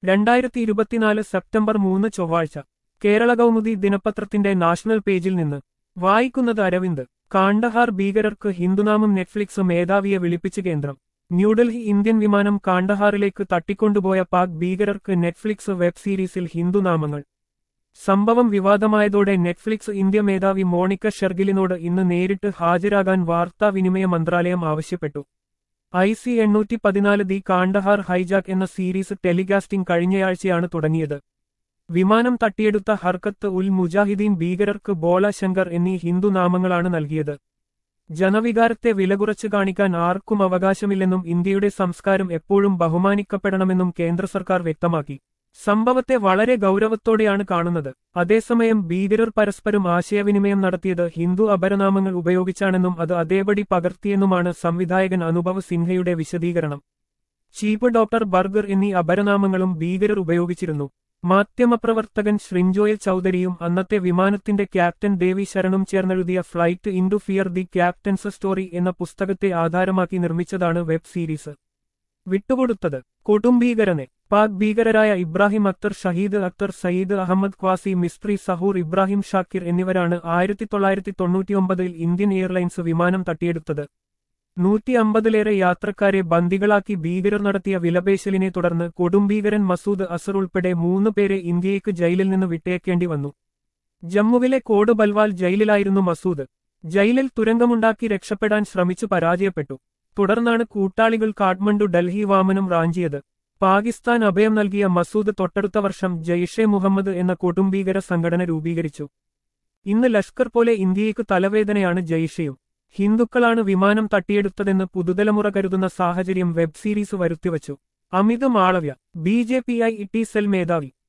രണ്ടായിരത്തി ഇരുപത്തിനാല് സെപ്റ്റംബർ മൂന്ന് ചൊവ്വാഴ്ച കേരള കൗമുദി ദിനപത്രത്തിന്റെ നാഷണൽ പേജിൽ നിന്ന് വായിക്കുന്നത് അരവിന്ദ് കാണ്ഡഹാർ ഭീകരർക്ക് ഹിന്ദുനാമം നെറ്റ്ഫ്ലിക്സ് മേധാവിയെ വിളിപ്പിച്ച് കേന്ദ്രം ന്യൂഡൽഹി ഇന്ത്യൻ വിമാനം കാണ്ഡഹാറിലേക്ക് തട്ടിക്കൊണ്ടുപോയ പാക് ഭീകരർക്ക് നെറ്റ്ഫ്ലിക്സ് വെബ് സീരീസിൽ ഹിന്ദുനാമങ്ങൾ സംഭവം വിവാദമായതോടെ നെറ്റ്ഫ്ലിക്സ് ഇന്ത്യ മേധാവി മോണിക്ക ഷെർഗിലിനോട് ഇന്ന് നേരിട്ട് ഹാജരാകാൻ വാർത്താവിനിമയ മന്ത്രാലയം ആവശ്യപ്പെട്ടു ഐ സി എണ്ണൂറ്റി പതിനാല് ദി കാണ്ഡഹാർ ഹൈജാക്ക് എന്ന സീരീസ് ടെലികാസ്റ്റിംഗ് കഴിഞ്ഞയാഴ്ചയാണ് തുടങ്ങിയത് വിമാനം തട്ടിയെടുത്ത ഹർക്കത്ത് ഉൽ മുജാഹിദീൻ ഭീകരർക്ക് ബോള ശങ്കർ എന്നീ ഹിന്ദു നാമങ്ങളാണ് നൽകിയത് ജനവികാരത്തെ വിലകുറച്ചു കാണിക്കാൻ ആർക്കും അവകാശമില്ലെന്നും ഇന്ത്യയുടെ സംസ്കാരം എപ്പോഴും ബഹുമാനിക്കപ്പെടണമെന്നും കേന്ദ്ര സർക്കാർ വ്യക്തമാക്കി സംഭവത്തെ വളരെ ഗൗരവത്തോടെയാണ് കാണുന്നത് അതേസമയം ഭീകരർ പരസ്പരം ആശയവിനിമയം നടത്തിയത് ഹിന്ദു അപരനാമങ്ങൾ ഉപയോഗിച്ചാണെന്നും അത് അതേപടി പകർത്തിയെന്നുമാണ് സംവിധായകൻ അനുഭവ് സിൻഹയുടെ വിശദീകരണം ചീഫ് ഡോക്ടർ ബർഗർ എന്നീ അപരനാമങ്ങളും ഭീകരർ ഉപയോഗിച്ചിരുന്നു മാധ്യമപ്രവർത്തകൻ ശ്രിഞ്ചോയൽ ചൌധരിയും അന്നത്തെ വിമാനത്തിന്റെ ക്യാപ്റ്റൻ ദേവി ശരണും ചേർന്നെഴുതിയ flight into fear the captain's story എന്ന പുസ്തകത്തെ ആധാരമാക്കി നിർമ്മിച്ചതാണ് വെബ് സീരീസ് വിട്ടുകൊടുത്തത് കൊടുംഭീകരനെ പാക് ഭീകരരായ ഇബ്രാഹിം അക്തർ ഷഹീദ് അക്തർ സയ്യിദ് അഹമ്മദ് ഖ്വാസി മിസ്ത്രി സഹൂർ ഇബ്രാഹിം ഷാക്കിർ എന്നിവരാണ് ആയിരത്തി തൊള്ളായിരത്തി തൊണ്ണൂറ്റിയൊമ്പതിൽ ഇന്ത്യൻ എയർലൈൻസ് വിമാനം തട്ടിയെടുത്തത് നൂറ്റി അമ്പതിലേറെ യാത്രക്കാരെ ബന്ദികളാക്കി ഭീകരർ നടത്തിയ വിലപേശലിനെ തുടർന്ന് കൊടുംഭീകരൻ മസൂദ് അസർ ഉൾപ്പെടെ മൂന്ന് പേരെ ഇന്ത്യയ്ക്ക് ജയിലിൽ നിന്ന് വിട്ടേക്കേണ്ടി വന്നു ജമ്മുവിലെ കോട് ബൽവാൽ ജയിലിലായിരുന്നു മസൂദ് ജയിലിൽ തുരങ്കമുണ്ടാക്കി രക്ഷപ്പെടാൻ ശ്രമിച്ചു പരാജയപ്പെട്ടു തുടർന്നാണ് കൂട്ടാളികൾ കാഠ്മണ്ഡു ഡൽഹി വാമനം റാഞ്ചിയത് പാകിസ്ഥാൻ അഭയം നൽകിയ മസൂദ് തൊട്ടടുത്ത വർഷം ജയ്ഷെ മുഹമ്മദ് എന്ന കൊടുംഭീകര സംഘടന രൂപീകരിച്ചു ഇന്ന് ലഷ്കർ പോലെ ഇന്ത്യയ്ക്ക് തലവേദനയാണ് ജയ്ഷയും ഹിന്ദുക്കളാണ് വിമാനം തട്ടിയെടുത്തതെന്ന് പുതുതലമുറ കരുതുന്ന സാഹചര്യം വെബ് സീരീസ് വരുത്തിവച്ചു Amit Malviya B J P I E T cell മേധാവി